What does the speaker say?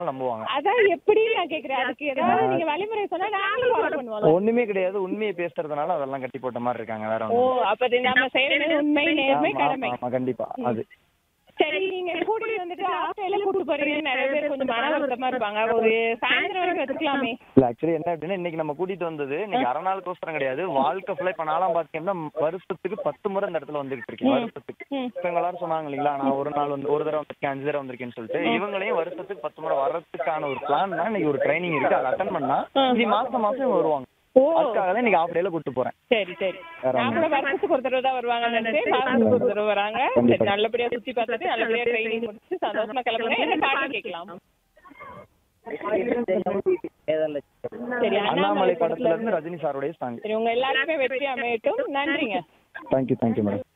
நம்புவாங்க அதான் எப்படி நான் கேக்குறேன் அதுக்கு ஏதாவது நீங்க வழிமுறை சொன்னா நாங்களும் ஃபாலோ பண்ணுவோம் ஒண்ணுமே கிடையாது உண்மையை பேசுறதுனால அதெல்லாம் கட்டி போட்ட மாதிரி இருக்காங்க வேற ஓ ஒண்ணும் அப்ப இது நம்ம செய்யறது உண்மை நேர்மை ஆமா, கடமை ஆமா, கண்டிப்பா அது சரி நீங்க கூட்டிட்டு வந்துட்டு ஆட்டோல கூட்டு போறீங்க நிறைய பேர் கொஞ்சம் மன வருத்தமா இருப்பாங்க ஒரு சாயந்தரம் வரைக்கும் வச்சுக்கலாமே இல்ல ஆக்சுவலி என்ன அப்படின்னா இன்னைக்கு நம்ம கூட்டிட்டு வந்தது இன்னைக்கு அரை நாள் கோசரம் கிடையாது வாழ்க்கை ஃபுல்லா இப்ப நாளாம் பாத்தீங்கன்னா வருஷத்துக்கு பத்து முறை இந்த இடத்துல வந்துகிட்டு இருக்கேன் வருஷத்துக்கு ம். இப்ப இவங்க எல்லாரும் சொன்னாங்க இல்லைங்களா நான் ஒரு நாள் வந்து ஒரு தடவை வந்திருக்கேன் அஞ்சு தடவை வந்திருக்கேன்னு சொல்லிட்டு இவங்களையும் வருஷத்துக்கு பத்து முறை வர்றதுக்கான ஒரு பிளான் தான் இன்னைக்கு ஒரு ட்ரைனிங் இருக்கு அதை அட்டன் பண்ணா இது மாசம் மாசம் இவங்க வருவாங்க ஓ அதுக்காக தான் இன்னைக்கு ஆஃப் டேல கூட்டு போறேன் சரி சரி வேற நான் கூட வருஷத்துக்கு ஒரு தடவை தான் வருவாங்க நினைச்சேன் மாசத்துக்கு ஒரு தடவை வராங்க சரி கண்டிப்பா. நல்லபடியா சுத்தி பார்த்துட்டு நல்லபடியா ட்ரைனிங் முடிச்சு சந்தோஷமா கிளம்புங்க என்ன பாட்டு கேட்கலாம் சரி அண்ணாமலை படத்துல இருந்து ரஜினி சாருடைய சாங் சரி உங்க எல்லாருக்குமே வெற்றி அமையட்டும் நன்றிங்க தேங்க்யூ தேங்க்யூ மேடம்